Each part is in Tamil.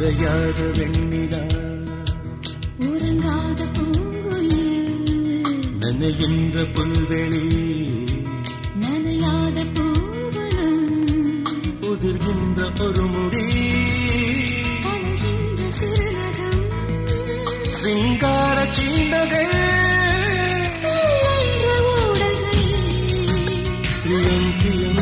உடையாத வெண்ணிலா உறங்காத பூங்குயில் நனைகின்ற புல்வெளி நனையாத பூவனம் உதிர்கின்ற ஒரு முடி அழகின்ற சிறுநகம் சிங்கார சீண்டகள் என்ற ஊடல்கள் பிரியம் பிரியம்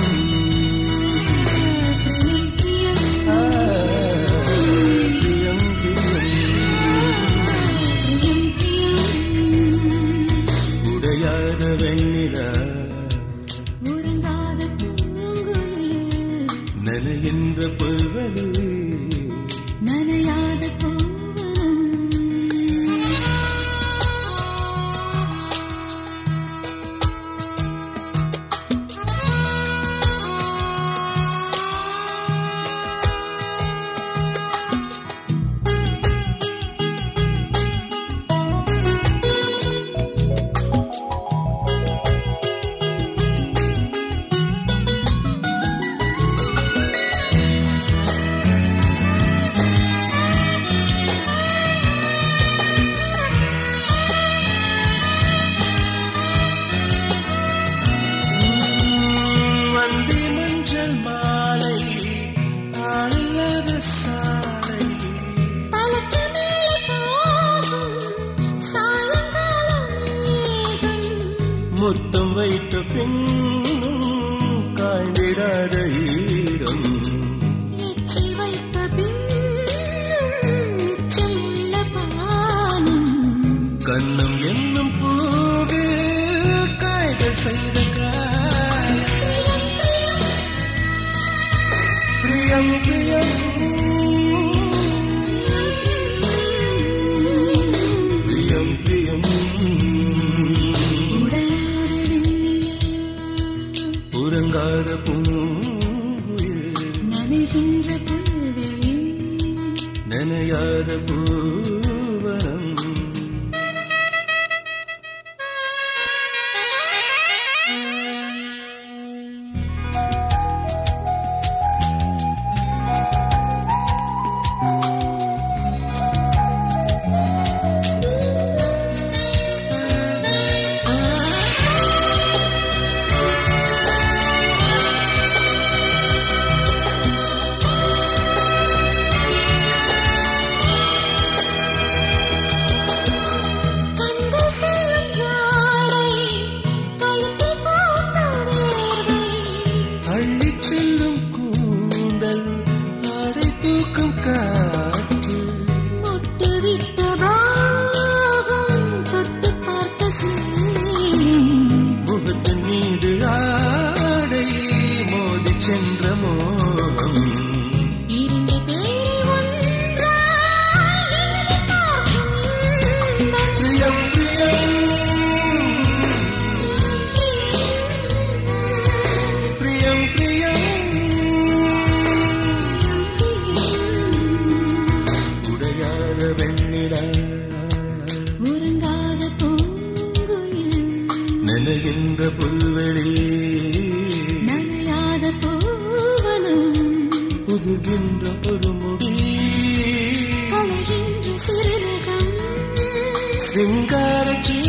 பிரியம் பிரியம் ஆ, பிரியம் பிரியம் பிரியம் பிரியம் உடையாத வெண்ணிலா உறங்காத பூங்குயில் நனைகின்ற புல்வெளி நனையாத பூவனம் வந்தி மஞ்சள் மாலை ஆளில்லாத சாலை தலக்கு மேலே போகும் சாயங்காலம் மேகம் முத்தம் வைத்த பின்னும் காய்ந்திடாத ஈரம் எச்சி வைத்த பின்னும் மிச்சம் உள்ள பானம் கண்ணம் என்னும் பூவில் காய்கள் செய்த காய் பிரியம் பிரியம் பிரியம் பிரியம் உடையாத வெண்ணிலா உறங்காத பூங்குயில் நனைகின்ற புல்வெளி நனையாத பூவனம் கண்கள் செய்யும் ஜாடை கழுத்தை போத்த வேர்வை அள்ளிச் செல்லும் கூந்தல் ஆடை தூக்கும் காற்று முட்டுவிட்ட பாகம் தொட்டு பார்த்த சேரும் முகத்தின் மீது ஆடை மோதி சென்ற மோகம் இரண்டு பேரை ஒன்றாய் எழுதி பார்க்கும் இன்பம். பிரியம் பிரியம் பிரியம் உடையாத வெண்ணிலா உறங்காத பூங்குயில் நனைகின்ற புல்வெளி நனையாத பூவனம் உதிர்கின்ற ஒரு முடி அழகின்ற சிறுநகம் சிங்கார